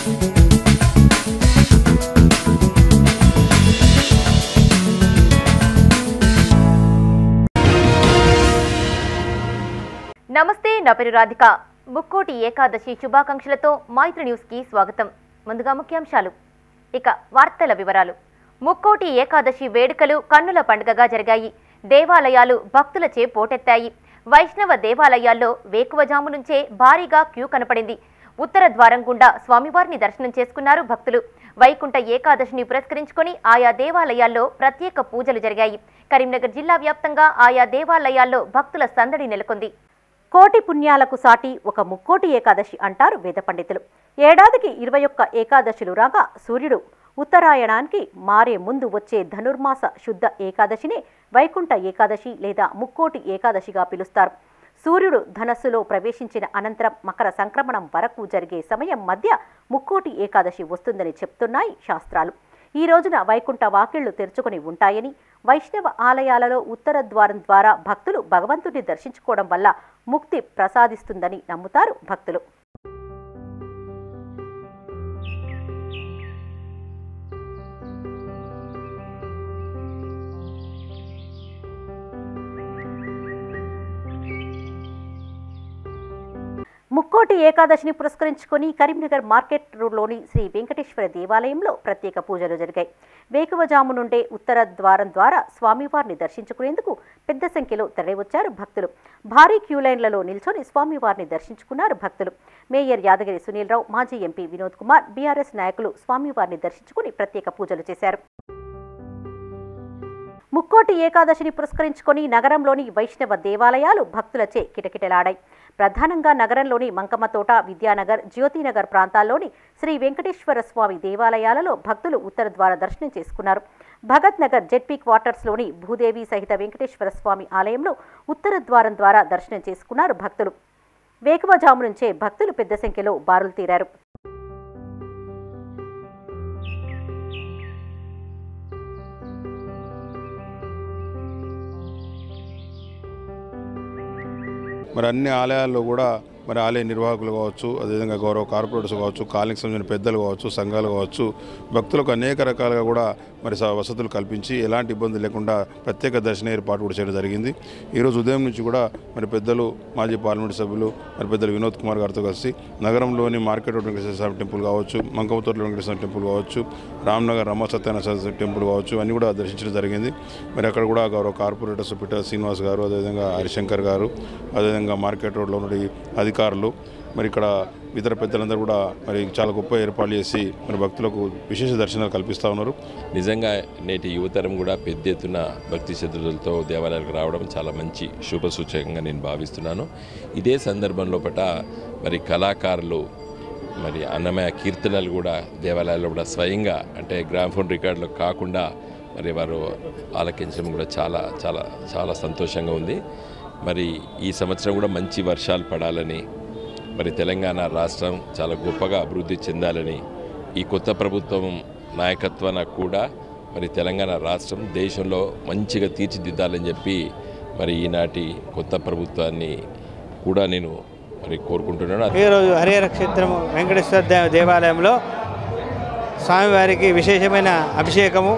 నమస్తే నా పేరు రాధిక ముక్కోటి ఏకాదశి శుభాకాంక్షలతో మైత్రి న్యూస్ కి స్వాగతం ముందుగా ముఖ్యాంశాలు ఇక వార్తల వివరాలు ముక్కోటి ఏకాదశి వేడుకలు కన్నుల పండుగగా జరిగాయి దేవాలయాలు భక్తులచే పోటెత్తాయి వైష్ణవ దేవాలయాల్లో వేకువజాము నుంచే భారీగా క్యూ కనపడింది ఉత్తర ద్వారం గుండా స్వామివారిని దర్శనం చేసుకున్నారు భక్తులు వైకుంఠ ఏకాదశిని పురస్కరించుకొని ఆయా దేవాలయాల్లో ప్రత్యేక పూజలు జరిగాయి కరీంనగర్ జిల్లా వ్యాప్తంగా ఆయా దేవాలయాల్లో భక్తుల సందడి నెలకొంది కోటి పుణ్యాలకు సాటి ఒక ముక్కోటి ఏకాదశి అంటారు వేద పండితులు ఏడాదికి ఇరవై ఒక్క ఏకాదశులు రాగా సూర్యుడు ఉత్తరాయణానికి మారే ముందు వచ్చే ధనుర్మాస శుద్ధ ఏకాదశిని వైకుంఠ ఏకాదశి లేదా ముక్కోటి ఏకాదశిగా పిలుస్తారు సూర్యుడు ధనస్సులో ప్రవేశించిన అనంతరం మకర సంక్రమణం వరకు జరిగే సమయం మధ్య ముక్కోటి ఏకాదశి వస్తుందని చెప్తున్నాయి శాస్త్రాలు ఈ రోజున వైకుంఠ వాకిళ్లు తెరుచుకొని ఉంటాయని వైష్ణవ ఆలయాలలో ఉత్తర ద్వారం ద్వారా భక్తులు భగవంతుడిని దర్శించుకోవడం వల్ల ముక్తి ప్రసాదిస్తుందని నమ్ముతారు భక్తులు ముక్కోటి ఏకాదశిని పురస్కరించుకొని కరీంనగర్ మార్కెట్ రోడ్లోని శ్రీ వెంకటేశ్వర దేవాలయంలో ప్రత్యేక పూజలు జరిగాయి వేకువజాము నుండే ఉత్తర ద్వారం ద్వారా స్వామివారిని దర్శించుకునేందుకు పెద్ద సంఖ్యలో తరలివచ్చారు భక్తులు భారీ క్యూ లైన్లలో నిల్చొని స్వామివారిని దర్శించుకున్నారు భక్తులు మేయర్ యాదగిరి సునీల్ రావు మాజీ ఎంపీ వినోద్ కుమార్ బీఆర్ఎస్ నాయకులు స్వామివారిని దర్శించుకుని ప్రత్యేక పూజలు చేశారు ముక్కోటి ఏకాదశిని పురస్కరించుకొని నగరంలోని వైష్ణవ దేవాలయాలు భక్తులచే కిటకిటలాడాయి ప్రధానంగా నగరంలోని మంకమ్మతోట విద్యానగర్ జ్యోతినగర్ ప్రాంతాల్లోని శ్రీ వెంకటేశ్వర స్వామి దేవాలయాలలో భక్తులు ఉత్తర ద్వార దర్శనం చేసుకున్నారు భగత్ నగర్ జెడ్పీ క్వార్టర్స్లోని భూదేవి సహిత వెంకటేశ్వర స్వామి ఆలయంలో ఉత్తర ద్వారం ద్వారా దర్శనం చేసుకున్నారు భక్తులు వేకువజాము నుంచే భక్తులు పెద్ద సంఖ్యలో బారులు తీరారు మరి అన్ని ఆలయాల్లో కూడా మరి ఆలయ నిర్వాహకులు కావచ్చు అదేవిధంగా గౌరవ కార్పొరేటర్స్ కావచ్చు కాలనీకి సంబంధించిన పెద్దలు కావచ్చు సంఘాలు కావచ్చు భక్తులకు అనేక రకాలుగా కూడా మరి స- వసతులు కల్పించి ఎలాంటి ఇబ్బంది లేకుండా ప్రత్యేక దర్శన ఏర్పాటు కూడా చేయడం జరిగింది ఈరోజు ఉదయం నుంచి కూడా మరి పెద్దలు మాజీ పార్లమెంట్ సభ్యులు మరి పెద్దలు వినోద్ కుమార్ గారితో కలిసి నగరంలోని market road Venkateshwara Swamy temple కావచ్చు మంకమతోట వెంకటేశ్వర స్వామి టెంపుల్ కావచ్చు రామ్నగర్ రమ సత్యనారాయణ స్వామి టెంపుల్ కావచ్చు అన్నీ కూడా దర్శించడం జరిగింది మరి అక్కడ కూడా గౌరవ కార్పొరేటర్స్ పిట్ట శ్రీనివాస్ గారు అదేవిధంగా హరిశంకర్ గారు అదేవిధంగా మార్కెట్ రోడ్లో ఉన్న అధికారులు మరి ఇక్కడ ఇతర పెద్దలందరూ కూడా మరి చాలా గొప్ప ఏర్పాట్లు చేసి మరి భక్తులకు విశేష దర్శనాలు కల్పిస్తూ ఉన్నారు నిజంగా నేటి యువతరం కూడా పెద్ద ఎత్తున భక్తి శ్రద్ధలతో దేవాలయాలకు రావడం చాలా మంచి శుభ సూచకంగా నేను భావిస్తున్నాను ఇదే సందర్భంలో పట మరి కళాకారులు మరి అన్నమయ కీర్తనలు కూడా దేవాలయాల్లో కూడా స్వయంగా అంటే గ్రామ్ఫోన్ రికార్డులు కాకుండా మరి వారు ఆలకించడం కూడా చాలా చాలా చాలా సంతోషంగా ఉంది మరి ఈ సంవత్సరం కూడా మంచి వర్షాలు పడాలని మరి తెలంగాణ రాష్ట్రం చాలా గొప్పగా అభివృద్ధి చెందాలని ఈ కొత్త ప్రభుత్వం నాయకత్వాన కూడా మరి తెలంగాణ రాష్ట్రం దేశంలో మంచిగా తీర్చిదిద్దాలని చెప్పి మరి ఈనాటి కొత్త ప్రభుత్వాన్ని కూడా నేను మరి కోరుకుంటున్నాను ఈరోజు హరిహర క్షేత్రము వెంకటేశ్వర దే- దేవాలయంలో స్వామివారికి విశేషమైన అభిషేకము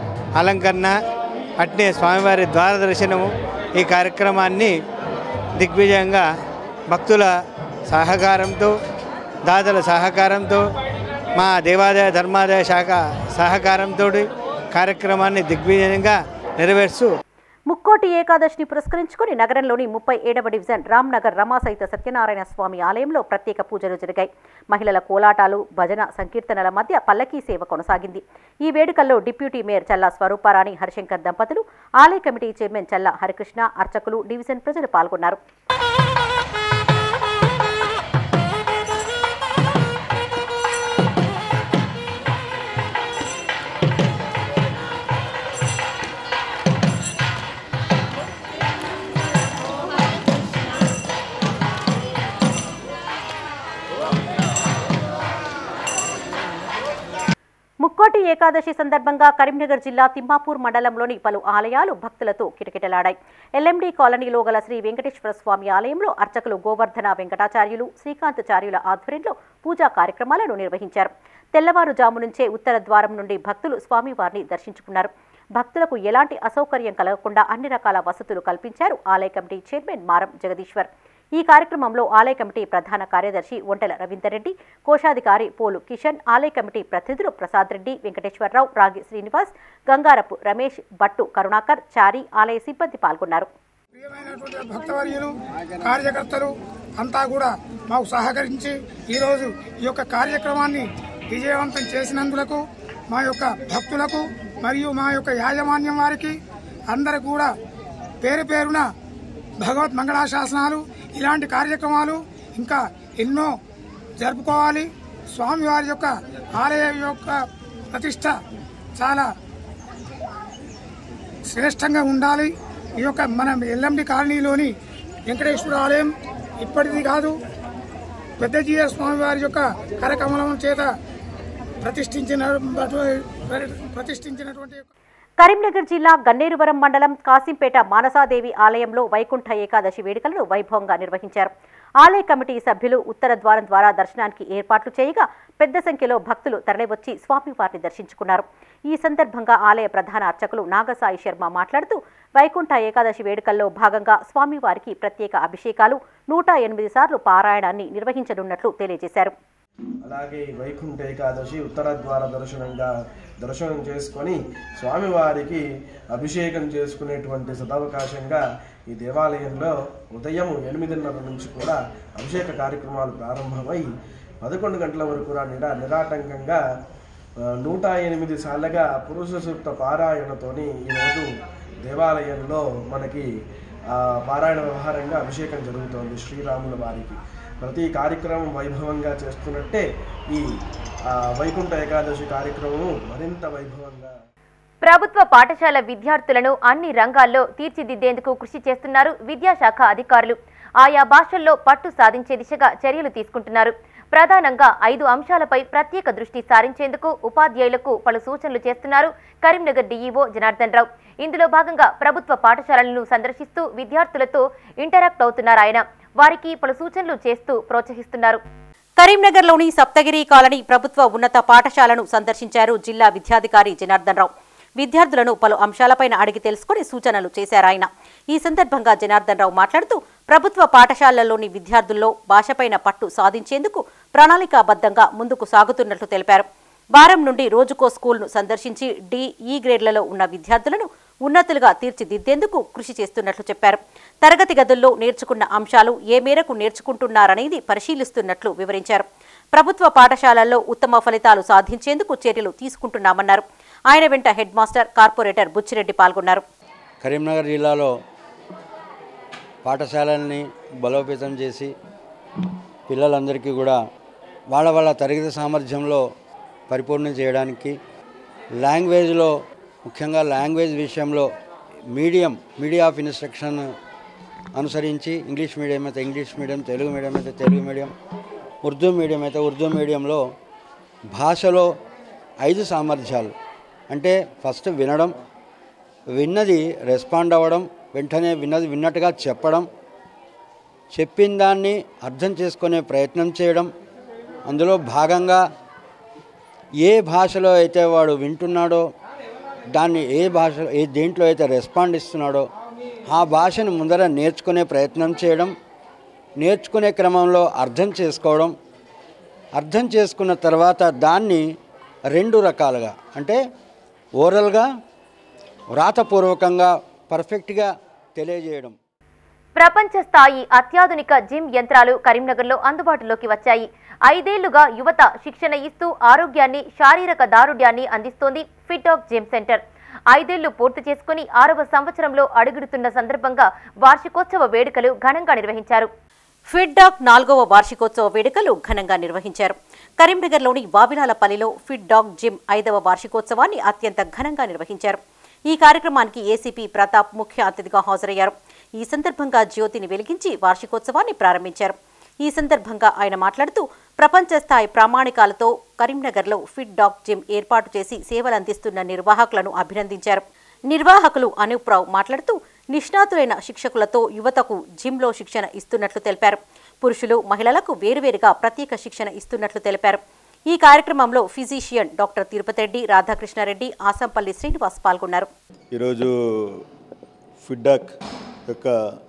అలంకరణ అట్నే స్వామివారి ద్వార దర్శనము ఈ కార్యక్రమాన్ని దిగ్విజయంగా భక్తుల సహకారంతో దాతల సహకారంతో మా దేవాదాయ ధర్మాదాయ శాఖ సహకారంతో కార్యక్రమాన్ని దిగ్విజయంగా నెరవేర్చు ముక్కోటి ఏకాదశిని పురస్కరించుకుని నగరంలోని ముప్పై ఏడవ డివిజన్ రామ్నగర్ రమా సహిత సత్యనారాయణ స్వామి ఆలయంలో ప్రత్యేక పూజలు జరిగాయి మహిళల కోలాటాలు భజన సంకీర్తనల మధ్య పల్లకీ సేవ కొనసాగింది ఈ వేడుకల్లో డిప్యూటీ మేయర్ చల్లా స్వరూపారాణి హరిశంకర్ దంపతులు ఆలయ కమిటీ చైర్మన్ చల్లా హరికృష్ణ అర్చకులు డివిజన్ ప్రజలు పాల్గొన్నారు ముక్కోటి ముక్కోటి ఏకాదశి సందర్భంగా కరీంనగర్ జిల్లా తిమ్మాపూర్ మండలంలోని పలు ఆలయాలు భక్తులతో కిటకిటలాడాయి ఎల్ఎండి కాలనీలో గల శ్రీ వెంకటేశ్వర స్వామి ఆలయంలో అర్చకులు గోవర్ధన వెంకటాచార్యులు శ్రీకాంతాచార్యుల ఆధ్వర్యంలో పూజా కార్యక్రమాలను నిర్వహించారు తెల్లవారుజాము నుంచే ఉత్తర ద్వారం నుండి భక్తులు స్వామివారిని దర్శించుకున్నారు భక్తులకు ఎలాంటి అసౌకర్యం కలగకుండా అన్ని రకాల వసతులు కల్పించారు ఆలయ కమిటీ చైర్మన్ మారం జగదీశ్వర్ ఈ కార్యక్రమంలో ఆలయ కమిటీ ప్రధాన కార్యదర్శి ఒంటెల రవీందర్ రెడ్డి కోశాధికారి పోలు కిషన్ ఆలయ కమిటీ ప్రతినిధులు ప్రసాద్ రెడ్డి వెంకటేశ్వరరావు రాగి శ్రీనివాస్ గంగారపు రమేష్ భట్టు కరుణాకర్ చారి ఆలయ సిబ్బంది పాల్గొన్నారు ప్రియమైనటువంటి భక్తవర్యులు కార్యకర్తలు అంతా కూడా మాకు సహకరించి ఈరోజు ఈ యొక్క కార్యక్రమాన్ని విజయవంతం చేసినందులకు మా యొక్క భక్తులకు మరియు మా యొక్క యాజమాన్యం వారికి అందరికి కూడా పేరు పేరున భగవత్ మంగళాశాసనాలు ఇలాంటి కార్యక్రమాలు ఇంకా ఎన్నో జరుపుకోవాలి స్వామివారి యొక్క ఆలయం యొక్క ప్రతిష్ట చాలా శ్రేష్టంగా ఉండాలి ఈ యొక్క మన ఎల్ఎండి కాలనీలోని వెంకటేశ్వర ఆలయం ఇప్పటిది కాదు పెద్ద జీఎస్ స్వామి వారి యొక్క కరకమలం చేత ప్రతిష్ఠించిన ప్రతిష్ఠించినటువంటి కరీంనగర్ జిల్లా గన్నేరువరం మండలం కాసింపేట మానసాదేవి ఆలయంలో వైకుంఠ ఏకాదశి వేడుకలను వైభవంగా నిర్వహించారు ఆలయ కమిటీ సభ్యులు ఉత్తర ద్వారం ద్వారా దర్శనానికి ఏర్పాట్లు చేయగా పెద్ద సంఖ్యలో భక్తులు తరలివచ్చి స్వామివారిని దర్శించుకున్నారు ఈ సందర్భంగా ఆలయ ప్రధాన అర్చకులు నాగసాయి శర్మ మాట్లాడుతూ వైకుంఠ ఏకాదశి వేడుకల్లో భాగంగా స్వామివారికి ప్రత్యేక అభిషేకాలు నూట ఎనిమిది సార్లు పారాయణాన్ని నిర్వహించనున్నట్లు తెలియజేశారు అలాగే ఈ వైకుంఠ ఏకాదశి ఉత్తర ద్వార దర్శనంగా దర్శనం చేసుకొని స్వామివారికి అభిషేకం చేసుకునేటువంటి సదవకాశంగా ఈ దేవాలయంలో ఉదయం ఎనిమిదిన్నర నుంచి కూడా అభిషేక కార్యక్రమాలు ప్రారంభమై పదకొండు గంటల వరకు కూడా నిరా నిరాటంకంగా ఆ, నూట ఎనిమిది సార్లుగా పురుష సూక్త పారాయణతోని ఈరోజు దేవాలయంలో మనకి ఆ, పారాయణ వ్యవహారంగా అభిషేకం జరుగుతోంది శ్రీరాముల వారికి ప్రతి కార్యక్రమం వైభవంగా చేస్తున్నట్టే ఈ ఆ, వైకుంఠ ఏకాదశి కార్యక్రమం మరింత వైభవంగా ప్రభుత్వ పాఠశాల విద్యార్థులను అన్ని రంగాల్లో తీర్చిదిద్దేందుకు కృషి చేస్తున్నారు విద్యాశాఖ అధికారులు ఆయా భాషల్లో పట్టు సాధించే దిశగా చర్యలు తీసుకుంటున్నారు ప్రధానంగా ఐదు అంశాలపై ప్రత్యేక దృష్టి సారించేందుకు ఉపాధ్యాయులకు పలు సూచనలు చేస్తున్నారు కరీంనగర్ డీఈఓ జనార్దన్ రావు ఇందులో భాగంగా ప్రభుత్వ పాఠశాలలను సందర్శిస్తూ విద్యార్థులతో ఇంటరాక్ట్ అవుతున్నారు ఆయన వారికి పలు సూచనలు చేస్తూ ప్రోత్సహిస్తున్నారు కరీంనగర్లోని సప్తగిరి కాలనీ ప్రభుత్వ ఉన్నత పాఠశాలను సందర్శించారు జిల్లా విద్యాధికారి జనార్దన్ రావు విద్యార్థులను పలు అంశాలపైన అడిగి తెలుసుకుని సూచనలు చేశారాయన ఈ సందర్భంగా జనార్దన్ రావు మాట్లాడుతూ ప్రభుత్వ పాఠశాలల్లోని విద్యార్థుల్లో భాషపైన పట్టు సాధించేందుకు ప్రణాళికాబద్ధంగా ముందుకు సాగుతున్నట్లు తెలిపారు వారం నుండి రోజుకో స్కూల్ను సందర్శించి డి ఈ గ్రేడ్లలో ఉన్న విద్యార్థులను ఉన్నతులుగా తీర్చిదిద్దేందుకు కృషి చేస్తున్నట్లు చెప్పారు తరగతి గదుల్లో నేర్చుకున్న అంశాలు ఏ మేరకు నేర్చుకుంటున్నారనేది పరిశీలిస్తున్నట్లు వివరించారు ప్రభుత్వ పాఠశాలల్లో ఉత్తమ ఫలితాలు సాధించేందుకు చర్యలు తీసుకుంటున్నామన్నారు ఆయన వెంట హెడ్ మాస్టర్ కార్పొరేటర్ బుచ్చిరెడ్డి పాల్గొన్నారు కరీంనగర్ జిల్లాలో పాఠశాలల్ని బలోపేతం చేసి పిల్లలందరికీ కూడా వాళ్ళ వాళ్ళ తరగతి సామర్థ్యంలో పరిపూర్ణం చేయడానికి లాంగ్వేజ్లో ముఖ్యంగా లాంగ్వేజ్ విషయంలో మీడియం మీడియా ఆఫ్ ఇన్స్ట్రక్షన్ అనుసరించి ఇంగ్లీష్ మీడియం అయితే ఇంగ్లీష్ మీడియం తెలుగు మీడియం అయితే తెలుగు మీడియం ఉర్దూ మీడియం అయితే ఉర్దూ మీడియంలో భాషలో ఐదు సామర్థ్యాలు అంటే ఫస్ట్ వినడం విన్నది రెస్పాండ్ అవ్వడం వెంటనే విన్నది విన్నట్టుగా చెప్పడం చెప్పిన దాన్ని అర్థం చేసుకునే ప్రయత్నం చేయడం అందులో భాగంగా ఏ భాషలో అయితే వాడు వింటున్నాడో దాన్ని ఏ భాష ఏ దేంట్లో అయితే రెస్పాండ్ ఇస్తున్నాడో ఆ భాషను ముందర నేర్చుకునే ప్రయత్నం చేయడం నేర్చుకునే క్రమంలో అర్థం చేసుకోవడం అర్థం చేసుకున్న తర్వాత దాన్ని రెండు రకాలుగా అంటే ఓరల్గా వ్రాతపూర్వకంగా పర్ఫెక్ట్గా తెలియజేయడం ప్రపంచ స్థాయి అత్యాధునిక జిమ్ యంత్రాలు కరీంనగర్లో అందుబాటులోకి వచ్చాయి ఐదేళ్లుగా యువత శిక్షణ ఇస్తూ ఆరోగ్యాన్ని శారీరక దారుఢ్యాన్ని అందిస్తోంది ఫిట్ ఆఫ్ జిమ్ సెంటర్ ఐదేళ్లు పూర్తి చేసుకుని ఆరవ సంవత్సరంలో అడుగుడుతున్న సందర్భంగా వార్షికోత్సవ వేడుకలు ఘనంగా నిర్వహించారు ఫిడ్ డాగ్ నాలుగవ వార్షికోత్సవ వేడుకలు ఘనంగా నిర్వహించారు కరీంనగర్లోని వావిలాలపల్లిలో ఫిడ్ డాగ్ జిమ్ ఐదవ వార్షికోత్సవాన్ని అత్యంత ఘనంగా నిర్వహించారు ఈ కార్యక్రమానికి ఏసీపీ ప్రతాప్ ముఖ్య అతిథిగా హాజరయ్యారు ఈ సందర్భంగా జ్యోతిని వెలిగించి వార్షికోత్సవాన్ని ప్రారంభించారు ఈ సందర్భంగా ఆయన మాట్లాడుతూ ప్రపంచ స్థాయి ప్రామాణికాలతో కరీంనగర్లో ఫిట్ డాగ్ జిమ్ ఏర్పాటు చేసి సేవలు అందిస్తున్న నిర్వాహకులను అభినందించారు నిర్వాహకులు అనూప్ రావు మాట్లాడుతూ నిష్ణాతులైన శిక్షకులతో యువతకు జిమ్లో శిక్షణ ఇస్తున్నట్లు తెలిపారు పురుషులు మహిళలకు వేరువేరుగా ప్రత్యేక శిక్షణ ఇస్తున్నట్లు తెలిపారు ఈ కార్యక్రమంలో ఫిజిషియన్ డాక్టర్ తిరుపతి రెడ్డి రాధాకృష్ణారెడ్డి ఆసంపల్లి శ్రీనివాస్ పాల్గొన్నారు ఈరోజు ఫిడ్డాక్ యొక్క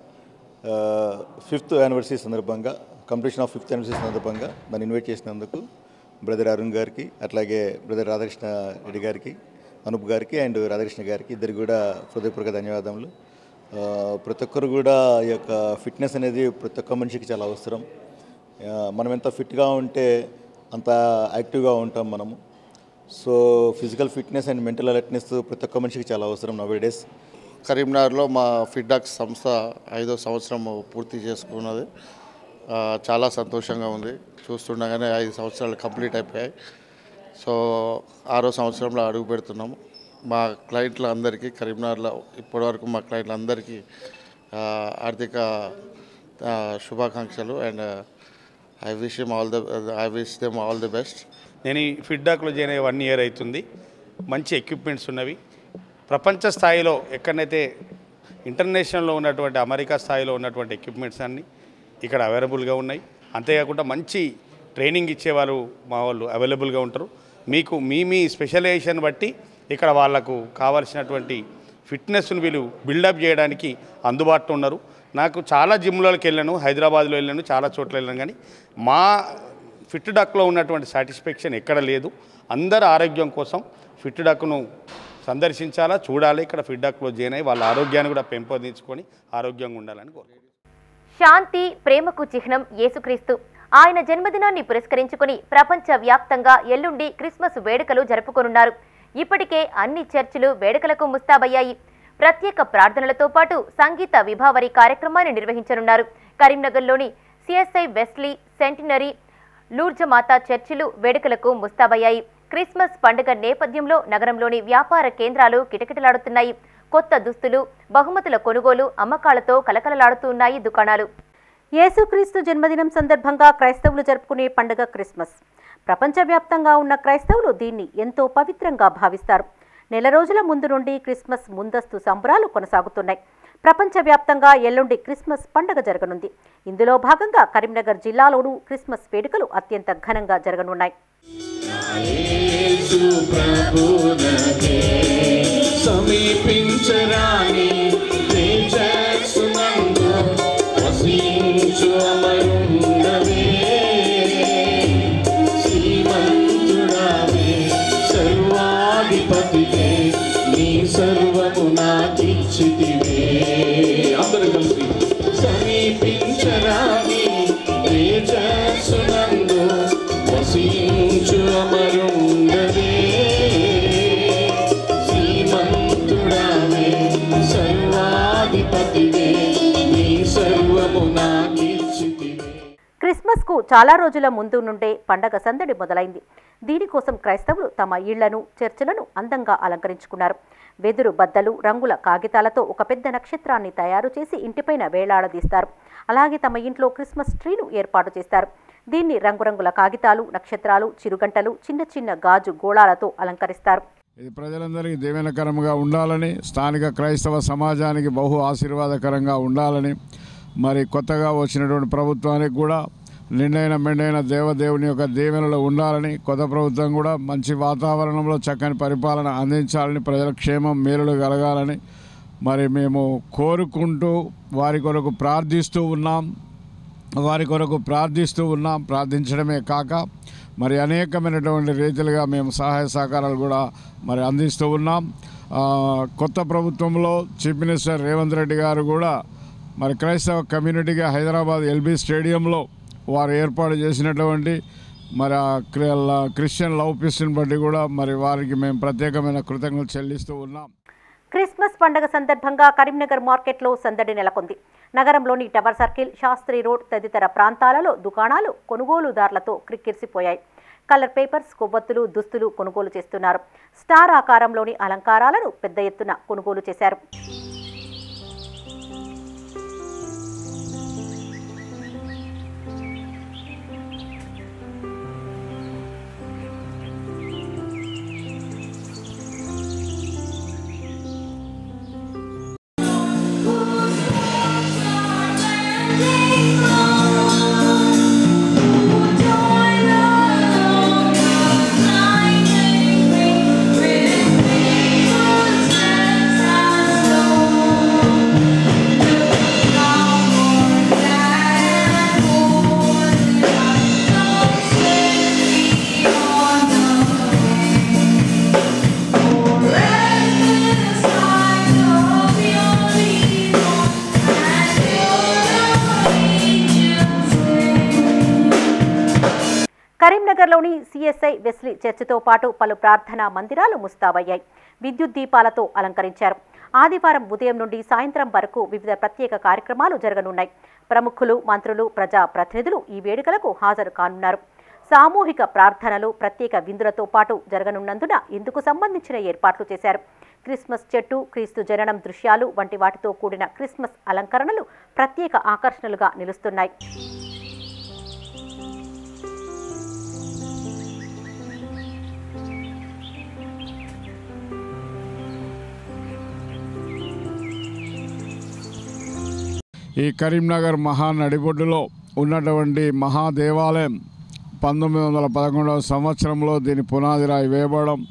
ఫిఫ్త్ యానివర్సరీ సందర్భంగా కంప్లీషన్ ఆఫ్ ఫిఫ్త్ యానివర్సరీ సందర్భంగా నన్ను ఇన్వైట్ చేసినందుకు బ్రదర్ అరుణ్ గారికి అట్లాగే బ్రదర్ రాధాకృష్ణ రెడ్డి గారికి అనూప్ గారికి అండ్ రాధాకృష్ణ గారికి ఇద్దరు కూడా హృదయపూర్వక ధన్యవాదములు ఆ, ప్రతి ఒక్కరు కూడా ఈ యొక్క ఫిట్నెస్ అనేది ప్రతి ఒక్క మనిషికి చాలా అవసరం ఆ, మనం ఎంత ఫిట్గా ఉంటే అంత యాక్టివ్గా ఉంటాం మనము so physical fitness and mental alertness ప్రతి ఒక్క మనిషికి చాలా అవసరం నవ్ డేస్ కరీంనగర్లో మా ఫిడ్డాక్ సంస్థ ఐదో సంవత్సరం పూర్తి చేసుకున్నది ఆ, చాలా సంతోషంగా ఉంది చూస్తుండగానే ఐదు సంవత్సరాలు కంప్లీట్ అయిపోయాయి సో ఆరో సంవత్సరంలో అడుగు పెడుతున్నాము మా క్లయింట్ల అందరికీ కరీంనగర్లో ఇప్పటివరకు మా క్లయింట్ల అందరికీ ఆ, ఆర్థిక ఆ, శుభాకాంక్షలు and I wish all the I wish them all the best నేను ఈ ఫిడ్డాక్లో జాయిన్ అయ్యి వన్ ఇయర్ అవుతుంది మంచి ఎక్విప్మెంట్స్ ఉన్నవి ప్రపంచ స్థాయిలో ఎక్కడైతే ఇంటర్నేషనల్లో ఉన్నటువంటి అమెరికా స్థాయిలో ఉన్నటువంటి ఎక్విప్మెంట్స్ అన్నీ ఇక్కడ అవైలబుల్గా ఉన్నాయి అంతేకాకుండా మంచి ట్రైనింగ్ ఇచ్చేవారు మా వాళ్ళు అవైలబుల్గా ఉంటారు మీకు మీ మీ స్పెషలైజేషన్ బట్టి ఇక్కడ వాళ్ళకు కావాల్సినటువంటి ఫిట్నెస్ను వీళ్ళు బిల్డప్ చేయడానికి అందుబాటులో ఉన్నారు నాకు చాలా జిమ్లకి వెళ్ళాను హైదరాబాద్లో వెళ్ళాను చాలా చోట్ల వెళ్ళాను కానీ మా ఫిట్ డక్లో ఉన్నటువంటి సాటిస్ఫాక్షన్ ఎక్కడ లేదు అందరు ఆరోగ్యం కోసం ఫిట్ డక్ను సందర్శించాలా చూడాలి ఇక్కడ ఫిట్ డక్లో జాయిన్ అయ్యి వాళ్ళ ఆరోగ్యాన్ని కూడా పెంపొందించుకొని ఆరోగ్యంగా ఉండాలని కోరుకుంటున్నాను శాంతి ప్రేమకు చిహ్నం యేసుక్రీస్తు ఆయన జన్మదినాన్ని పురస్కరించుకుని ప్రపంచ వ్యాప్తంగా ఎల్లుండి క్రిస్మస్ వేడుకలు జరుపుకోనున్నారు ఇప్పటికే అన్ని చర్చిలు వేడుకలకు ముస్తాబయ్యాయి ప్రత్యేక ప్రార్థనలతో పాటు సంగీత విభావరి కార్యక్రమాన్ని నిర్వహించనున్నారు కరీంనగర్లోని సిఎస్ఐ వెస్లీ సెంటినరీ లూర్జమాతా చర్చిలు వేడుకలకు ముస్తాబయ్యాయి క్రిస్మస్ పండుగ నేపథ్యంలో నగరంలోని వ్యాపార కేంద్రాలు కిటకిటలాడుతున్నాయి కొత్త దుస్తులు బహుమతుల కొనుగోలు అమ్మకాలతో కలకలలాడుతున్నాయి దుకాణాలు యేసుక్రీస్తు జన్మదినం సందర్భంగా క్రైస్తవులు జరుపుకునే పండుగ క్రిస్మస్ ప్రపంచవ్యాప్తంగా ఉన్న క్రైస్తవులు దీన్ని ఎంతో పవిత్రంగా భావిస్తారు నెల రోజుల ముందు నుండి క్రిస్మస్ ముందస్తు సంబరాలు కొనసాగుతున్నాయి ప్రపంచవ్యాప్తంగా ఎల్లుండి క్రిస్మస్ పండుగ జరగనుంది ఇందులో భాగంగా కరీంనగర్ జిల్లాలోనూ క్రిస్మస్ వేడుకలు అత్యంత ఘనంగా జరగనున్నాయి సమీపించరాని తేజస్సునందు వసించు అమరుండవే శ్రీమంతుడావే సర్వాధిపతివే నీ సర్వము నాకిచ్చితివే అందరూ కలిసి సమీపించరాని తేజస్సునందు వసించు అమరుండవే శ్రీమంతుడావే సర్వాధిపతివే నీ సర్వము నాకిచ్చితివే క్రిస్మస్ కు చాలా రోజుల ముందు నుండే పండగ సందడి మొదలైంది దీనికోసం క్రైస్తవులు తమ ఇళ్లను చర్చిలను అందంగా అలంకరించుకున్నారు వెదురు బద్దలు రంగుల కాగితాలతో ఒక పెద్ద నక్షత్రాన్ని తయారు చేసి ఇంటిపైన వేలాడదీస్తారు అలాగే తమ ఇంట్లో క్రిస్మస్ ట్రీను ఏర్పాటు చేస్తారు దీన్ని రంగురంగుల కాగితాలు నక్షత్రాలు చిరుగంటలు చిన్న చిన్న గాజు గోళాలతో అలంకరిస్తారు ఇది ప్రజలందరికీ దీవెనకరంగా ఉండాలని స్థానిక క్రైస్తవ సమాజానికి బహు ఆశీర్వాదకరంగా ఉండాలని మరి కొత్తగా వచ్చినటువంటి ప్రభుత్వానికి కూడా నిండైన మెండైన దేవదేవుని యొక్క దీవెనలో ఉండాలని కొత్త ప్రభుత్వం కూడా మంచి వాతావరణంలో చక్కని పరిపాలన అందించాలని ప్రజల క్షేమం మేలులు కలగాలని మరి మేము కోరుకుంటూ వారి కొరకు ప్రార్థిస్తూ ఉన్నాం వారి కొరకు ప్రార్థిస్తూ ఉన్నాం ప్రార్థించడమే కాక మరి అనేకమైనటువంటి రీతిలుగా మేము సహాయ సహకారాలు కూడా మరి అందిస్తూ ఉన్నాం ఆ, కొత్త ప్రభుత్వంలో చీఫ్ మినిస్టర్ రేవంత్ రెడ్డి గారు కూడా మరి క్రైస్తవ కమ్యూనిటీగా హైదరాబాద్ ఎల్బీ స్టేడియంలో వారు ఏర్పాటు చేసినటువంటి మరి ఆ క్రి- క్రిస్టియన్ లవ్ పీస్ని బట్టి కూడా మరి వారికి మేము ప్రత్యేకమైన కృతజ్ఞతలు చెల్లిస్తూ ఉన్నాం క్రిస్మస్ పండుగ సందర్భంగా కరీంనగర్ మార్కెట్లో సందడి నెలకొంది నగరంలోని టవర్ సర్కిల్ శాస్త్రి రోడ్ తదితర ప్రాంతాలలో దుకాణాలు కొనుగోలుదారులతో క్రిక్కిరిసిపోయాయి కలర్ పేపర్స్ కొవ్వొత్తులు దుస్తులు కొనుగోలు చేస్తున్నారు స్టార్ ఆకారంలోని అలంకారాలను పెద్ద ఎత్తున కొనుగోలు చేశారు నగరంలోని సిఎస్ఐ వెస్లీ చర్చితో పాటు పలు ప్రార్థనా మందిరాలు ముస్తాబయ్యాయి విద్యుత్ దీపాలతో అలంకరించారు ఆదివారం ఉదయం నుండి సాయంత్రం వరకు వివిధ ప్రత్యేక కార్యక్రమాలు జరగనున్నాయి ప్రముఖులు మంత్రులు ప్రజా ప్రతినిధులు ఈ వేడుకలకు హాజరు కానున్నారు సామూహిక ప్రార్థనలు ప్రత్యేక విందులతో పాటు జరగనున్నందున ఇందుకు సంబంధించిన ఏర్పాట్లు చేశారు క్రిస్మస్ చెట్టు క్రీస్తు జననం దృశ్యాలు వంటి వాటితో కూడిన క్రిస్మస్ అలంకరణలు ప్రత్యేక ఆకర్షణలుగా నిలుస్తున్నాయి ఈ కరీంనగర్ మహా నడిబొడ్డులో ఉన్నటువంటి మహాదేవాలయం పంతొమ్మిది వందల పదకొండవ సంవత్సరంలో దీని పునాది రాయి వేయబడడం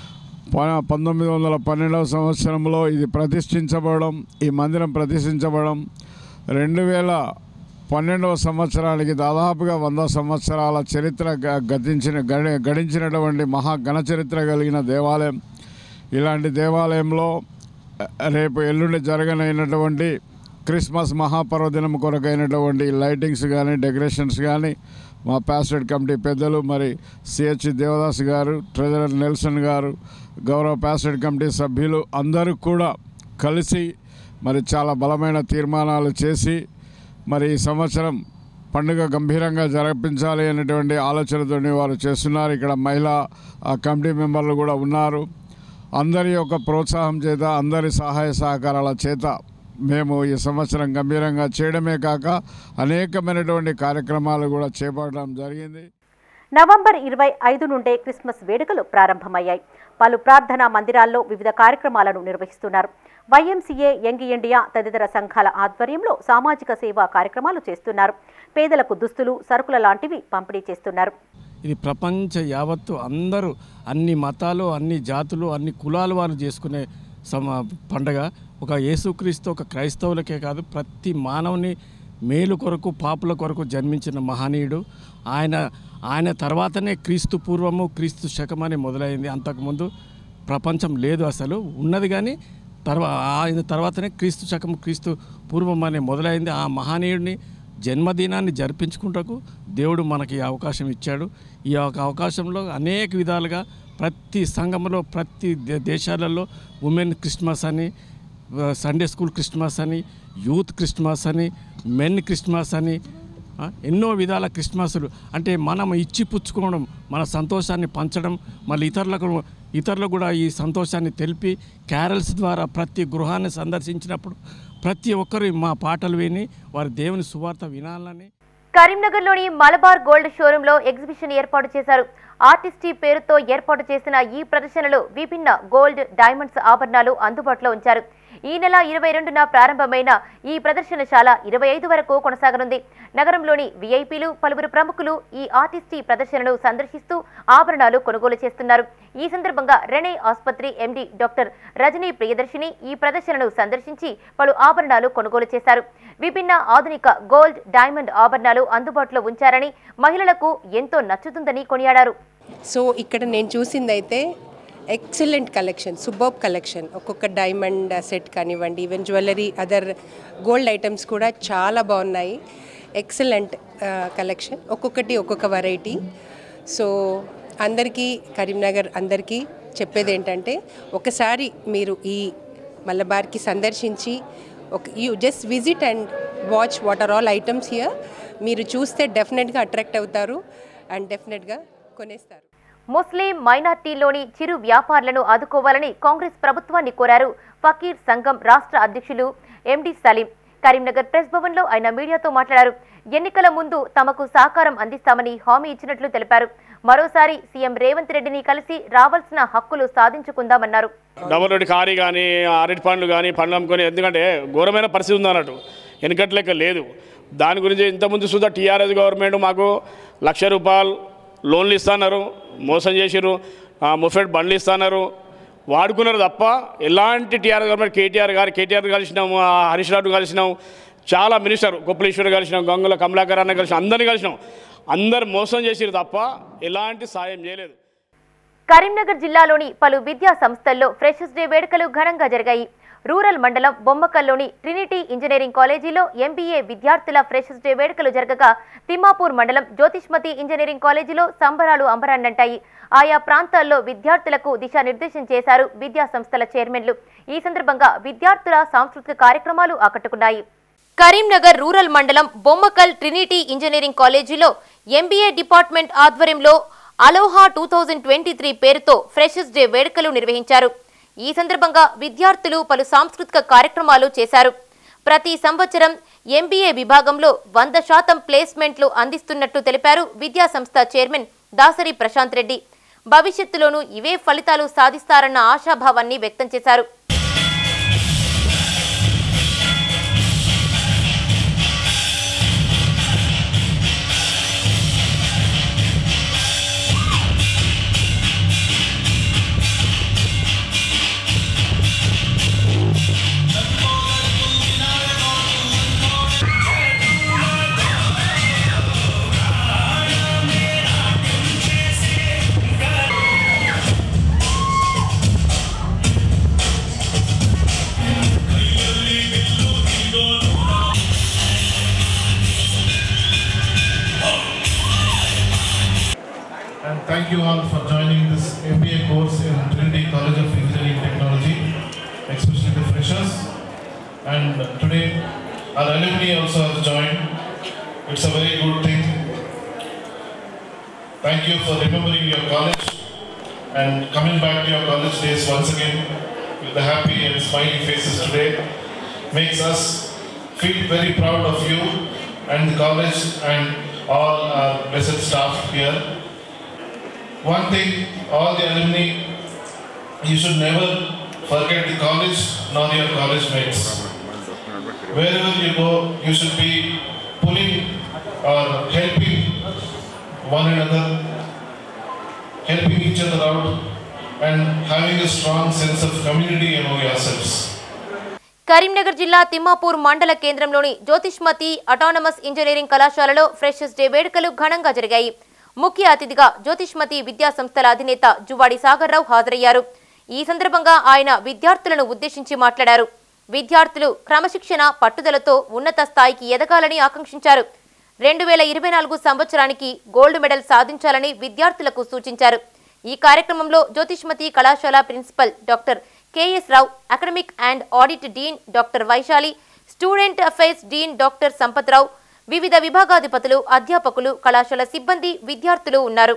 ప- పంతొమ్మిది వందల పన్నెండవ సంవత్సరంలో ఇది ప్రతిష్ఠించబడడం ఈ మందిరం ప్రతిష్ఠించబడడం రెండు వేల పన్నెండవ సంవత్సరానికి దాదాపుగా వంద సంవత్సరాల చరిత్ర గ- గతించిన గడి గడించినటువంటి మహా ఘన చరిత్ర కలిగిన దేవాలయం ఇలాంటి దేవాలయంలో ఆ, రేపు ఎల్లుండి జరగనైనటువంటి క్రిస్మస్ మహాపర్వదినం కొరకైనటువంటి లైటింగ్స్ కానీ డెకరేషన్స్ కానీ మా ప్యాస్టెడ్ కమిటీ పెద్దలు మరి సిహెచ్ దేవదాస్ గారు ట్రెజరర్ నెల్సన్ గారు గౌరవ ప్యాస్టెడ్ కమిటీ సభ్యులు అందరూ కూడా కలిసి మరి చాలా బలమైన తీర్మానాలు చేసి మరి ఈ సంవత్సరం పండుగ గంభీరంగా జరిపించాలి అనేటువంటి ఆలోచనతో వారు చేస్తున్నారు ఇక్కడ మహిళా ఆ, కమిటీ మెంబర్లు కూడా ఉన్నారు అందరి యొక్క ప్రోత్సాహం చేత అందరి సహాయ సహకారాల చేత మేము ఈ సంవత్సరం గంభీరంగా చేయడమే కాక అనేకమైనటువంటి కార్యక్రమాలు కూడా చేపట్టడం జరిగింది నవంబర్ ఇరవై ఐదు నుండే క్రిస్మస్ వేడుకలు ప్రారంభమయ్యాయి పలు ప్రార్థనా మందిరాల్లో వివిధ కార్యక్రమాలను నిర్వహిస్తున్నారు వైఎంసీఏ యంగ్ ఇండియా తదితర సంఘాల ఆధ్వర్యంలో సామాజిక సేవా కార్యక్రమాలు చేస్తున్నారు పేదలకు దుస్తులు సరుకుల లాంటివి పంపిణీ చేస్తున్నారు ఇది ప్రపంచ యావత్తు అందరూ అన్ని మతాలు అన్ని జాతులు అన్ని కులాల వారు చేసుకునే సమ పండగ ఒక యేసుక్రీస్తు ఒక క్రైస్తవులకే కాదు ప్రతి మానవుని మేలు కొరకు పాపుల కొరకు జన్మించిన మహనీయుడు ఆయన ఆయన తర్వాతనే క్రీస్తు పూర్వము క్రీస్తు శకమని మొదలైంది అంతకుముందు ప్రపంచం లేదు అసలు ఉన్నది కానీ తర్వా ఆయన తర్వాతనే క్రీస్తు శకము క్రీస్తు పూర్వం అనే మొదలైంది ఆ మహనీయుడిని జన్మదినాన్ని జరిపించుకుంటకు దేవుడు మనకి ఈ అవకాశం ఇచ్చాడు ఈ యొక్క అవకాశంలో అనేక విధాలుగా ప్రతి సంఘంలో ప్రతి దే- దేశాలలో ఉమెన్ క్రిస్మస్ అని ఆ, సండే స్కూల్ క్రిస్మస్ అని యూత్ క్రిస్మస్ అని మెన్ క్రిస్మస్ అని ఆ, ఎన్నో విధాల క్రిస్మస్లు అంటే మనం ఇచ్చి పుచ్చుకోవడం మన సంతోషాన్ని పంచడం మళ్ళీ ఇతరులకు ఇతరులకు కూడా ఈ సంతోషాన్ని తెలిపి క్యారల్స్ ద్వారా ప్రతి గృహాన్ని సందర్శించినప్పుడు ప్రతి ఒక్కరు మా పాటలు విని వారి దేవుని సువార్త వినాలని కరీంనగర్లోని మలబార్ గోల్డ్ షోరూంలో ఎగ్జిబిషన్ ఏర్పాటు చేశారు ఆర్టిస్టీ పేరుతో ఏర్పాటు చేసిన ఈ ప్రదర్శనలో విభిన్న గోల్డ్ డైమండ్స్ ఆభరణాలు అందుబాటులో ఉంచారు ఈ నెల ఇరవై రెండున ప్రారంభమైన ఈ ప్రదర్శనశాల ఇరవై ఐదు వరకు కొనసాగనుంది నగరంలోని విఐపీలు పలువురు ప్రముఖులు ఈ ఆర్టిస్టీ ప్రదర్శనను సందర్శిస్తూ ఆభరణాలు కొనుగోలు చేస్తున్నారు ఈ సందర్భంగా రెనే ఆసుపత్రి ఎండి డాక్టర్ రజనీ ప్రియదర్శిని ఈ ప్రదర్శనను సందర్శించి పలు ఆభరణాలు కొనుగోలు చేశారు విభిన్న ఆధునిక గోల్డ్ డైమండ్ ఆభరణాలు అందుబాటులో ఉంచారని మహిళలకు ఎంతో నచ్చుతుందని కొనియాడారు సో ఇక్కడ నేను చూసిందైతే ఎక్సలెంట్ కలెక్షన్ సూపర్బ్ కలెక్షన్ ఒక్కొక్క డైమండ్ సెట్ కానివ్వండి even jewellery other gold items కూడా చాలా బాగున్నాయి ఎక్సలెంట్ కలెక్షన్ ఒక్కొక్కటి ఒక్కొక్క వెరైటీ సో అందరికీ కరీంనగర్ అందరికీ చెప్పేది ఏంటంటే ఒకసారి మీరు ఈ మలబార్కి సందర్శించి ఒక you just visit and watch what are all items here మీరు చూస్తే డెఫినెట్గా అట్రాక్ట్ అవుతారు అండ్ డెఫినెట్గా కొనేస్తారు ముస్లిం మైనార్టీలోని చిరు వ్యాపారులను ఆదుకోవాలని కాంగ్రెస్ ప్రభుత్వాన్ని కోరారు ఫకీర్ సంఘం రాష్ట్ర అధ్యక్షులు ఎండి సలీం కరీంనగర్ ప్రెస్ భవన్లో ఆయన మీడియాతో మాట్లాడారు ఎన్నికల ముందు తమకు సహకారం అందిస్తామని హామీ ఇచ్చినట్లు తెలిపారు మరోసారి సీఎం రేవంత్ రెడ్డిని కలిసి రావాల్సిన హక్కులు సాధించుకుందామన్నారు డబుల్ రోడ్డు కారీ కానీ అరటి పండ్లు కానీ పండ్లు అమ్ముకొని ఎందుకంటే ఘోరమైన పరిస్థితి ఉంది అన్నట్టు వెనుకటి లెక్క లేదు దాని గురించి ఇంతకుముందు సుధా టీఆర్ఎస్ గవర్నమెంట్ మాకు లక్ష రూపాయలు లోన్లు ఇస్తున్నారు మోసం చేసిర్రు ఆ, ముఫెడ్ బండ్లు ఇస్తున్నారు వాడుకున్నారు తప్ప ఎలాంటి టీఆర్ఎస్ గవర్నమెంట్ కేటీఆర్ గారు కేటీఆర్ కలిసినాం ఆ, హరీష్ రావు కలిసినాం చాలా మినిస్టర్ కొప్పలేశ్వర్ కలిసినాం గంగుల కమలాకర్ అన్న కలిసినాం అందరిని కలిసినాం అందరు మోసం చేసిరు తప్ప ఎలాంటి సాయం చేయలేదు కరీంనగర్ జిల్లాలోని పలు విద్యా సంస్థల్లో ఫ్రెషర్స్ డే వేడుకలు ఘనంగా జరిగాయి రూరల్ మండలం బొమ్మకల్లోని ట్రినిటీ ఇంజనీరింగ్ కాలేజీలో ఎంబీఏ విద్యార్థుల ఫ్రెషర్స్ డే వేడుకలు జరగగా తిమ్మాపూర్ మండలం జ్యోతిష్మతి ఇంజనీరింగ్ కాలేజీలో సంబరాలు అంబరాన్నంటాయి ఆయా ప్రాంతాల్లో విద్యార్థులకు దిశానిర్దేశం చేశారు విద్యా సంస్థల చైర్మన్లు ఈ సందర్భంగా విద్యార్థుల సాంస్కృతిక కార్యక్రమాలు ఆకట్టుకున్నాయి Karimnagar rural mandal Bommakal Trinity engineering కాలేజీలో ఎంబీఏ డిపార్ట్మెంట్ ఆధ్వర్యంలో aloha two thousand twenty three పేరుతో ఫ్రెషర్స్ డే వేడుకలు నిర్వహించారు ఈ సందర్భంగా విద్యార్థులు పలు సాంస్కృతిక కార్యక్రమాలు చేశారు ప్రతి సంవత్సరం ఎంబీఏ విభాగంలో వంద శాతం ప్లేస్మెంట్లు అందిస్తున్నట్టు తెలిపారు విద్యా సంస్థ చైర్మన్ దాసరి ప్రశాంత్ రెడ్డి భవిష్యత్తులోనూ ఇవే ఫలితాలు సాధిస్తారన్న ఆశాభావాన్ని వ్యక్తం చేశారు And thank you all for joining this MBA course in Trinity College of Engineering Technology, especially the freshers. And today, our alumni also have joined. It's a very good thing. Thank you for remembering your college and coming back to your college days once again with the happy and smiley faces today makes us feel very proud of you and the college and all our blessed staff here. One thing, all the alumni, you should never forget the college nor your college mates. Wherever you go, you should be pulling or helping one another, helping each other out, and having a strong sense of community among yourselves. Karimnagar జిల్లా తిమ్మాపూర్ మండల కేంద్రంలోని Jyothishmathi autonomous engineering కళాశాలలో freshers day వేడుకలు ఘనంగా జరిగాయి ముఖ్య అతిథిగా జ్యోతిష్మతి విద్యా సంస్థల అధినేత జువాడి సాగర్రావు హాజరయ్యారు ఈ సందర్భంగా ఆయన విద్యార్థులను ఉద్దేశించి మాట్లాడారు విద్యార్థులు క్రమశిక్షణ పట్టుదలతో ఉన్నత స్థాయికి ఎదగాలని ఆకాంక్షించారు రెండు వేల ఇరవై నాలుగు సంవత్సరానికి గోల్డ్ మెడల్ సాధించాలని విద్యార్థులకు సూచించారు ఈ కార్యక్రమంలో జ్యోతిష్మతి కళాశాల principal doctor K S Rao academic and audit dean doctor Vaishali student affairs dean doctor Sampath Rao వివిధ విభాగాధిపతులు అధ్యాపకులు కళాశాల సిబ్బంది విద్యార్థులు ఉన్నారు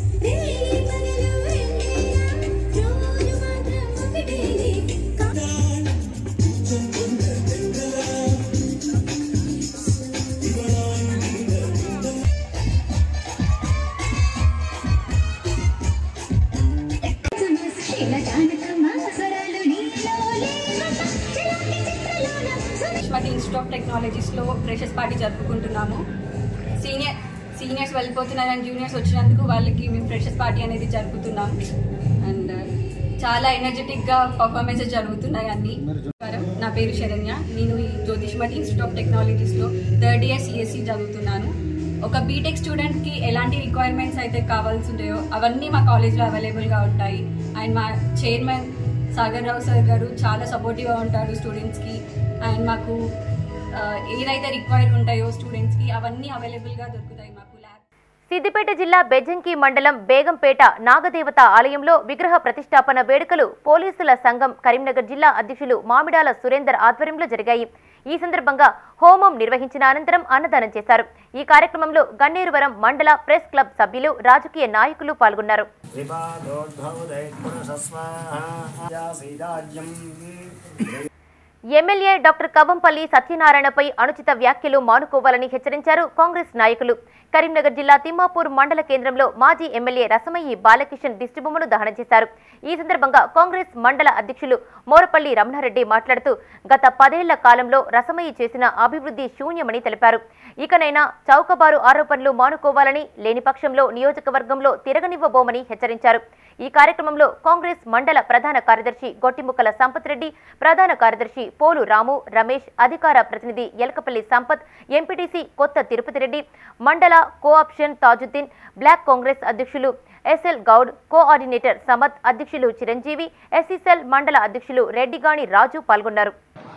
విశ్వటి ఇన్స్టిట్యూట్ ఆఫ్ టెక్నాలజీస్లో ఫ్రెషర్స్ పార్టీ జరుపుకుంటున్నాము సీనియర్ సీనియర్స్ వెళ్ళిపోతున్నారు అండ్ జూనియర్స్ వచ్చినందుకు వాళ్ళకి మేము ఫ్రెషర్స్ పార్టీ అనేది జరుపుతున్నాము అండ్ చాలా ఎనర్జెటిక్గా పర్ఫార్మెన్సెస్ జరుగుతున్నాయి అన్ని నమస్కారం. నా పేరు శరణ్య నేను ఈ జ్యోతిష్మతి ఇన్స్టిట్యూట్ ఆఫ్ టెక్నాలజీస్లో థర్డ్ ఇయర్ సిఎస్సి చదువుతున్నాను ఒక బీటెక్ స్టూడెంట్కి ఎలాంటి రిక్వైర్మెంట్స్ అయితే కావాల్సి ఉంటాయో అవన్నీ మా కాలేజ్లో అవైలబుల్గా ఉంటాయి అండ్ మా చైర్మన్ సాగర్ రావు సార్ గారు చాలా సపోర్టివ్గా ఉంటారు స్టూడెంట్స్కి అండ్ మాకు ఆ, ఏదైతే రిక్వైర్ ఉంటాయో స్టూడెంట్స్కి అవన్నీ అవైలబుల్గా దొరుకుతాయి మాకు ల్యాబ్ సిద్దిపేట జిల్లా బెజ్జంకి మండలం బేగంపేట నాగదేవత ఆలయంలో విగ్రహ ప్రతిష్టాపన వేడుకలు పోలీసుల సంఘం కరీంనగర్ జిల్లా అధ్యక్షులు మామిడాల సురేందర్ ఆధ్వర్యంలో జరిగాయి ఈ సందర్భంగా హోమం నిర్వహించిన అనంతరం అన్నదానం చేశారు ఈ కార్యక్రమంలో గన్నేరువరం మండల ప్రెస్ క్లబ్ సభ్యులు రాజకీయ నాయకులు పాల్గొన్నారు ఎమ్మెల్యే డాక్టర్ కవంపల్లి సత్యనారాయణపై అనుచిత వ్యాఖ్యలు మానుకోవాలని హెచ్చరించారు కాంగ్రెస్ నాయకులు కరీంనగర్ జిల్లా తిమ్మాపూర్ మండల కేంద్రంలో మాజీ ఎమ్మెల్యే రసమయ్యి బాలకిషన్ దిష్టిబొమ్మను దహనం చేశారు ఈ సందర్భంగా కాంగ్రెస్ మండల అధ్యక్షులు మోరపల్లి రమణారెడ్డి మాట్లాడుతూ గత పదేళ్ల కాలంలో రసమయ్యి చేసిన అభివృద్ధి శూన్యమని తెలిపారు ఇకనైనా చౌకబారు ఆరోపణలు మానుకోవాలని లేని పక్షంలో నియోజకవర్గంలో తిరగనివ్వబోమని హెచ్చరించారు ఈ కార్యక్రమంలో కాంగ్రెస్ మండల ప్రధాన కార్యదర్శి గొట్టిముక్కల సంపత్ రెడ్డి ప్రధాన కార్యదర్శి పోలు రాము రమేష్ అధికార ప్రతినిధి ఎలకపల్లి సంపత్ ఎంపీటీసీ కొత్త తిరుపతి రెడ్డి మండల కోఆప్షన్ తాజుద్దీన్ బ్లాక్ కాంగ్రెస్ అధ్యక్షులు ఎస్ఎల్ గౌడ్ కోఆర్డినేటర్ సమత్ అధ్యక్షులు చిరంజీవి ఎస్సీసెల్ మండల అధ్యక్షులు రెడ్డిగాని రాజు పాల్గొన్నారు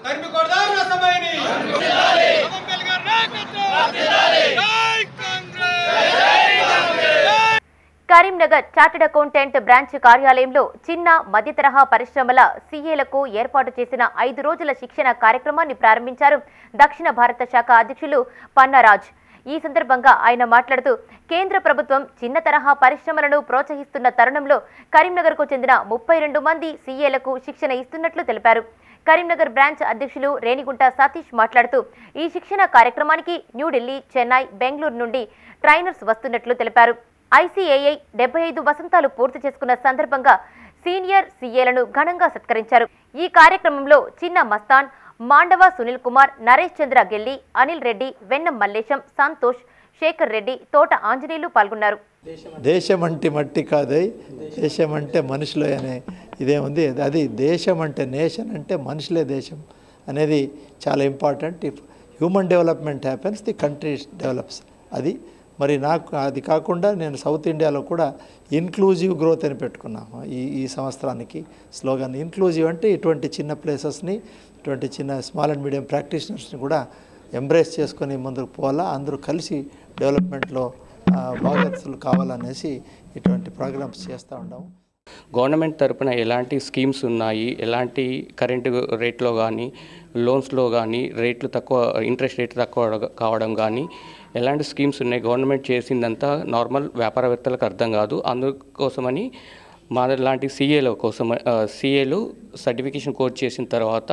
కరీంనగర్ చార్టెడ్ అకౌంటెంట్ బ్రాంచ్ కార్యాలయంలో చిన్న మధ్య తరహా పరిశ్రమల సీఏలకు ఏర్పాటు చేసిన ఐదు రోజుల శిక్షణ కార్యక్రమాన్ని ప్రారంభించారు దక్షిణ భారత శాఖ అధ్యక్షులు పన్నరాజ్ ఈ సందర్భంగా ఆయన మాట్లాడుతూ కేంద్ర ప్రభుత్వం చిన్న తరహా పరిశ్రమలను ప్రోత్సహిస్తున్న తరుణంలో కరీంనగర్కు చెందిన ముప్పై రెండు మంది సీఏలకు శిక్షణ ఇస్తున్నట్లు తెలిపారు కరీంనగర్ బ్రాంచ్ అధ్యక్షులు రేణిగుంట సతీష్ మాట్లాడుతూ ఈ శిక్షణ కార్యక్రమానికి న్యూఢిల్లీ చెన్నై బెంగళూరు నుండి ట్రైనర్స్ వస్తున్నట్లు తెలిపారు ఐసీఏఐ డెబ్బై ఐదు వసంతాలు పూర్తి చేసుకున్న సందర్భంగా సీనియర్ సీఏలను ఘనంగా సత్కరించారు ఈ కార్యక్రమంలో చిన్న మస్తాన్ మాండవ సునీల్ కుమార్ నరేష్ చంద్ర గెల్లి అనిల్ రెడ్డి వెన్నం మల్లేశం సంతోష్ శేఖర్ రెడ్డి తోట ఆంజనేయులు పాల్గొన్నారు దేశం అంటే మట్టి కాదై దేశం అంటే మనుషులే అనే ఇదే ఉంది అది దేశం అంటే నేషన్ అంటే మనుషులే దేశం అనేది చాలా important if human development happens the country develops అది మరి నాకు అది కాకుండా నేను సౌత్ ఇండియాలో కూడా ఇన్క్లూజివ్ గ్రోత్ అని పెట్టుకున్నాము ఈ ఈ సంవత్సరానికి స్లోగన్ ఇన్క్లూజివ్ అంటే ఇటువంటి చిన్న ప్లేసెస్ని ఇటువంటి చిన్న స్మాల్ అండ్ మీడియం ప్రాక్టీషనర్స్ని కూడా ఎంబ్రేస్ చేసుకొని ముందుకు పోవాలా అందరూ కలిసి డెవలప్మెంట్లో ఆ, భాగస్తులు కావాలనేసి ఇటువంటి ప్రోగ్రామ్స్ చేస్తూ ఉన్నాము గవర్నమెంట్ తరపున ఎలాంటి స్కీమ్స్ ఉన్నాయి ఎలాంటి కరెంటు రేట్లో కానీ లోన్స్లో కానీ రేట్లు తక్కువ ఇంట్రెస్ట్ రేట్ తక్కువ కావడం కానీ ఎలాంటి స్కీమ్స్ ఉన్నాయి గవర్నమెంట్ చేసిందంతా నార్మల్ వ్యాపారవేత్తలకు అర్థం కాదు అందుకోసమని మా లాంటి సీఏల కోసం సీఏలు సర్టిఫికేషన్ కోర్స్ చేసిన తర్వాత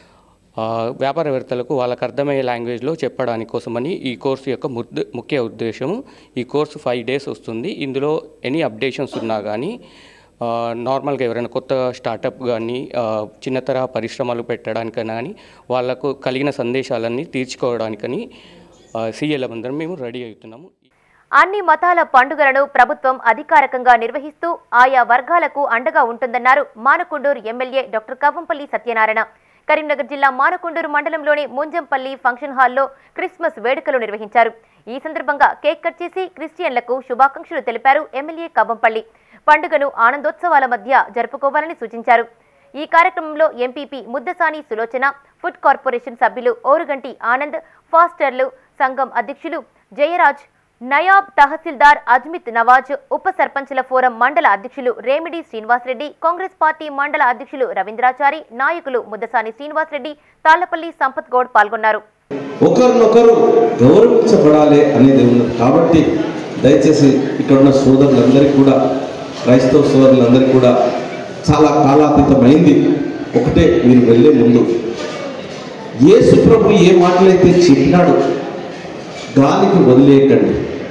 ఆ, వ్యాపారవేత్తలకు వాళ్ళకి అర్థమయ్యే లాంగ్వేజ్లో చెప్పడానికి కోసమని ఈ కోర్సు యొక్క ముద్ద ముఖ్య ఉద్దేశము ఈ కోర్సు ఫైవ్ డేస్ వస్తుంది ఇందులో ఎనీ అప్డేషన్స్ ఉన్నా కానీ ఆ, నార్మల్గా ఎవరైనా కొత్త స్టార్టప్ కానీ ఆ, చిన్న తరహా పరిశ్రమలు పెట్టడానికైనా కానీ వాళ్ళకు కలిగిన సందేశాలన్నీ తీర్చుకోవడానికని సీఏల అందరం మేము రెడీ అవుతున్నాము అన్ని మతాల పండుగలను ప్రభుత్వం అధికారికంగా నిర్వహిస్తూ ఆయా వర్గాలకు అండగా ఉంటుందన్నారు మానకొండూరు ఎమ్మెల్యే డాక్టర్ కవ్వంపల్లి సత్యనారాయణ కరీంనగర్ జిల్లా మానకొండూరు మండలంలోని ముంజంపల్లి ఫంక్షన్ హాల్లో క్రిస్మస్ వేడుకలు నిర్వహించారు ఈ సందర్భంగా కేక్ కట్ చేసి క్రిస్టియన్లకు శుభాకాంక్షలు తెలిపారు ఎమ్మెల్యే కవ్వంపల్లి పండుగను ఆనందోత్సవాల మధ్య జరుపుకోవాలని సూచించారు ఈ కార్యక్రమంలో MPP Muddasani Sulochana food corporation సభ్యులు ఓరుగంటి ఆనంద్ ఫాస్టర్లు సంఘం అధ్యక్షులు జయరాజ్ నయాబ్ తహసీల్దార్ అజ్మిత్ నవాజ్ ఉప సర్పంచుల ఫోరం మండల అధ్యక్షులు రేమిడి శ్రీనివాసరెడ్డి కాంగ్రెస్ పార్టీ మండల అధ్యక్షులు రవీంద్రాచారి నాయకులు ముద్దసాని శ్రీనివాసరెడ్డి తాళ్లపల్లి సంపత్ గౌడ్ పాల్గొన్నారు ఒకరినొకరు గౌరవించబడాలి అనేది ఉన్నది కాబట్టి దయచేసి ఇక్కడ ఉన్న సోదరులందరికీ కూడా క్రైస్తవ సోదరులందరికీ కూడా చాలా కాలాతీతమైంది ఒకటే మీరు వెళ్ళే ముందు యేసు ప్రభు ఏ మాటలైతే చెప్పినాడు గాలికి వదిలేయకండి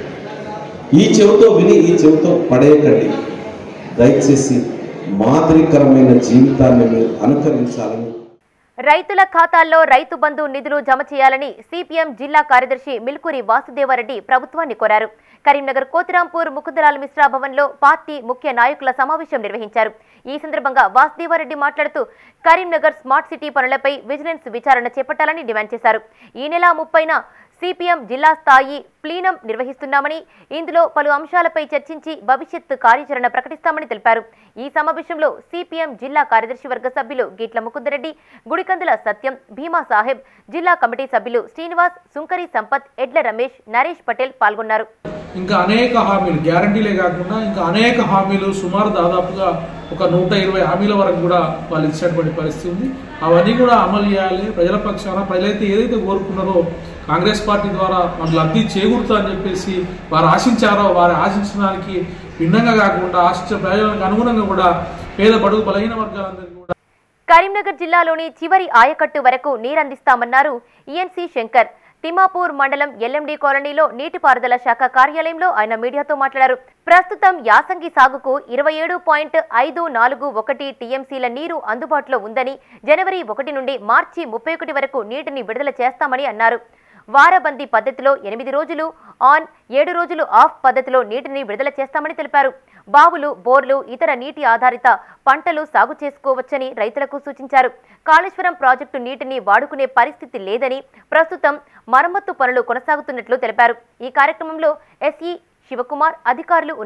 ఈ చెవితో విని ఈ చెవితో పడేయకండి దయచేసి మాదిరికరమైన జీవితాన్ని మీరు అనుకరించాలని రైతుల ఖాతాల్లో రైతు బంధు నిధులు జమ చేయాలని సిపిఎం జిల్లా కార్యదర్శి మిల్కూరి వాసుదేవారెడ్డి ప్రభుత్వాన్ని కోరారు కరీంనగర్ కోతిరాంపూర్ ముకుందలాల్ మిశ్రా భవన్లో పార్టీ ముఖ్య నాయకుల సమావేశం నిర్వహించారు ఈ సందర్భంగా వాసుదేవారెడ్డి మాట్లాడుతూ కరీంనగర్ స్మార్ట్ సిటీ పనులపై విజిలెన్స్ విచారణ చేపట్టాలని డిమాండ్ చేశారు ఈ నెల ముప్పైన సిపిఎం జిల్లా స్థాయి ప్లీనం నిర్వహిస్తున్నామని ఇందులో పలు అంశాలపై చర్చించి భవిష్యత్ కార్యాచరణ ప్రకటిస్తామని తెలిపారు ఈ సమావేశంలో సిపిఎం జిల్లా కార్యదర్శి వర్గ సభ్యులు గీట్ల ముకుందరెడ్డి గుడికందుల సత్యం భీమా సాహెబ్ జిల్లా కమిటీ సభ్యులు శ్రీనివాస్ సుంకరి సంపత్ ఎడ్ల రమేష్ నరేష్ పటేల్ పాల్గొన్నారు ఇంకా అనేక హామీలు గ్యారంటీలే కాకుండా ఇంకా అనేక హామీలు సుమారు దాదాపుగా ఒక నూట ఇరవై హామీల వరకు కూడా వాళ్ళు ఇచ్చినటువంటి పరిస్థితి ఉంది అవన్నీ కూడా అమలు చేయాలి ప్రజల పక్షాన ప్రజలైతే ఏదైతే కోరుకున్నారో కాంగ్రెస్ పార్టీ ద్వారా మాకు లబ్ధి చేకూరుతా అని చెప్పేసి వారు ఆశించారో వారు ఆశించిన దానికి భిన్నంగా కాకుండా ఆశించిన ప్రయోజనాలకు అనుగుణంగా కూడా పేద బడుగు బలహీన వర్గాలందరికీ కూడా కరీంనగర్ జిల్లాలోని చివరి ఆయకట్టు వరకు నీరందిస్తామన్నారు ఈఎన్సీ శంకర్ తిమాపూర్ మండలం ఎల్ఎండి కాలనీలో నీటిపారుదల శాఖ కార్యాలయంలో ఆయన మీడియాతో మాట్లాడారు ప్రస్తుతం యాసంగి సాగుకు ఇరవై ఏడు పాయింట్ ఐదు నాలుగు ఒకటి టీఎంసీల నీరు అందుబాటులో ఉందని జనవరి ఒకటి నుండి మార్చి ముప్పై ఒకటి వరకు నీటిని విడుదల చేస్తామని అన్నారు వారబందీ పద్ధతిలో ఎనిమిది రోజులు ఆన్ ఏడు రోజులు ఆఫ్ పద్ధతిలో నీటిని విడుదల చేస్తామని తెలిపారు బావులు బోర్లు ఇతర నీటి ఆధారిత పంటలు సాగు చేసుకోవచ్చని రైతులకు సూచించారు కాళేశ్వరం ప్రాజెక్టు నీటిని వాడుకునే పరిస్థితి లేదని ప్రస్తుతం మరమ్మత్తు పనులు కొనసాగుతున్నట్లు తెలిపారు ఈ కార్యక్రమంలో ఎస్ఈ శివకుమార్ అధికారులు ఉన్నారు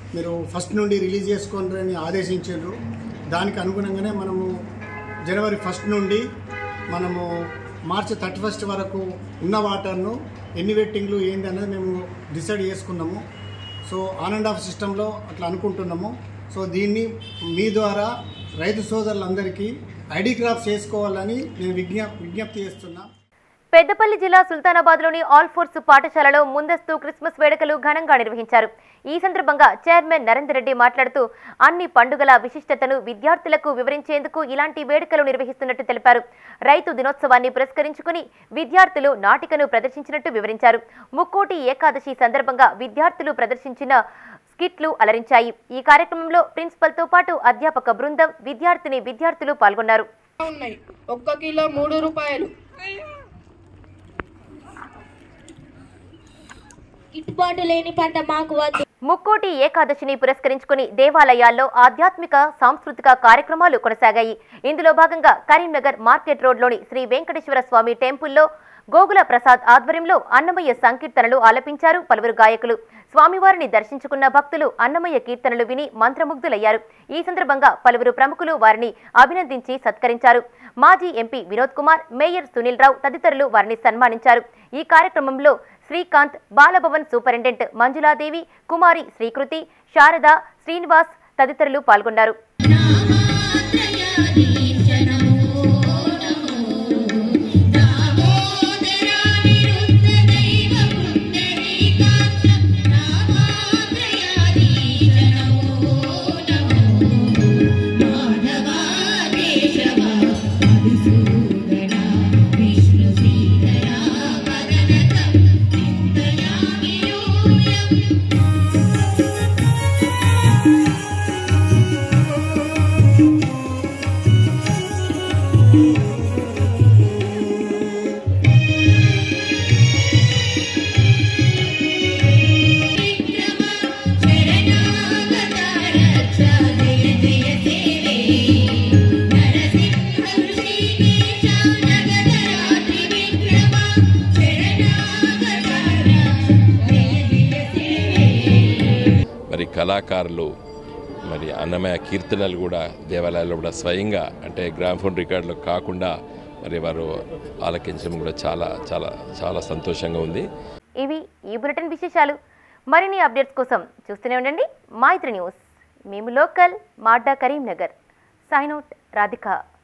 మీరు ఫస్ట్ నుండి రిలీజ్ చేసుకోండి అని ఆదేశించారు దానికి అనుగుణంగానే మనము జనవరి ఫస్ట్ నుండి మనము మార్చి థర్టీ ఫస్ట్ వరకు ఉన్న వాటర్ను ఎన్ని వెట్టింగ్లు ఏంటి అనేది మేము డిసైడ్ చేసుకున్నాము సో ఆన్ అండ్ ఆఫ్ సిస్టంలో అట్లా అనుకుంటున్నాము సో దీన్ని మీ ద్వారా రైతు సోదరులందరికీ ఐడి క్రాప్స్ చేసుకోవాలని నేను విజ్ఞా విజ్ఞప్తి చేస్తున్నా పెద్దపల్లి జిల్లా సుల్తానాబాద్లోని ఆల్ ఫోర్స్ పాఠశాలలో ముందస్తు క్రిస్మస్ వేడుకలు ఘనంగా నిర్వహించారు ఈ సందర్భంగా చైర్మన్ నరేందర్ రెడ్డి మాట్లాడుతూ అన్ని పండుగల విశిష్టతను విద్యార్థులకు వివరించేందుకు ఇలాంటి వేడుకలు నిర్వహిస్తున్నట్టు తెలిపారు రైతు దినోత్సవాన్ని పురస్కరించుకుని విద్యార్థులు నాటికను ప్రదర్శించినట్టు వివరించారు ముక్కోటి ఏకాదశి సందర్భంగా విద్యార్థులు ప్రదర్శించిన స్కిట్లు అలరించాయి ఈ కార్యక్రమంలో ప్రిన్సిపల్తో పాటు అధ్యాపక బృందం విద్యార్థిని విద్యార్థులు పాల్గొన్నారు ఉన్నాయి ఒక్క కిలో మూడు రూపాయలు గిట్టుబాటు లేని పంట మాకు వద్దు ముక్కోటి ఏకాదశిని పురస్కరించుకుని దేవాలయాల్లో ఆధ్యాత్మిక సాంస్కృతిక కార్యక్రమాలు కొనసాగాయి ఇందులో భాగంగా కరీంనగర్ మార్కెట్ రోడ్లోని శ్రీ వెంకటేశ్వర స్వామి టెంపుల్లో గోగుల ప్రసాద్ ఆధ్వర్యంలో అన్నమయ్య సంకీర్తనలు ఆలపించారు పలువురు గాయకులు స్వామివారిని దర్శించుకున్న భక్తులు అన్నమయ్య కీర్తనలు విని మంత్రముగ్ధులయ్యారు ఈ సందర్భంగా పలువురు ప్రముఖులు వారిని అభినందించి సత్కరించారు మాజీ ఎంపీ వినోద్ కుమార్ మేయర్ సునీల్ రావు తదితరులు వారిని సన్మానించారు ఈ కార్యక్రమంలో శ్రీకాంత్ బాలభవన్ సూపరింటెండెంట్ మంజులాదేవి కుమారి శ్రీకృతి శారద శ్రీనివాస్ తదితరులు పాల్గొన్నారు మరి కళాకారులు మరి అన్నమయ కీర్తనలు కూడా దేవాలయాల్లో కూడా స్వయంగా అంటే గ్రామ్ఫోన్ రికార్డులు కాకుండా మరి వారు ఆలకించడం కూడా చాలా చాలా చాలా సంతోషంగా ఉంది ఇవి ఈ బులెటిన్ విశేషాలు మరిన్ని అప్డేట్స్ కోసం చూస్తూనే ఉండండి మైత్రి న్యూస్ మేము లోకల్ మాడ్డా కరీంనగర్ సైన్ అవుట్ రాధిక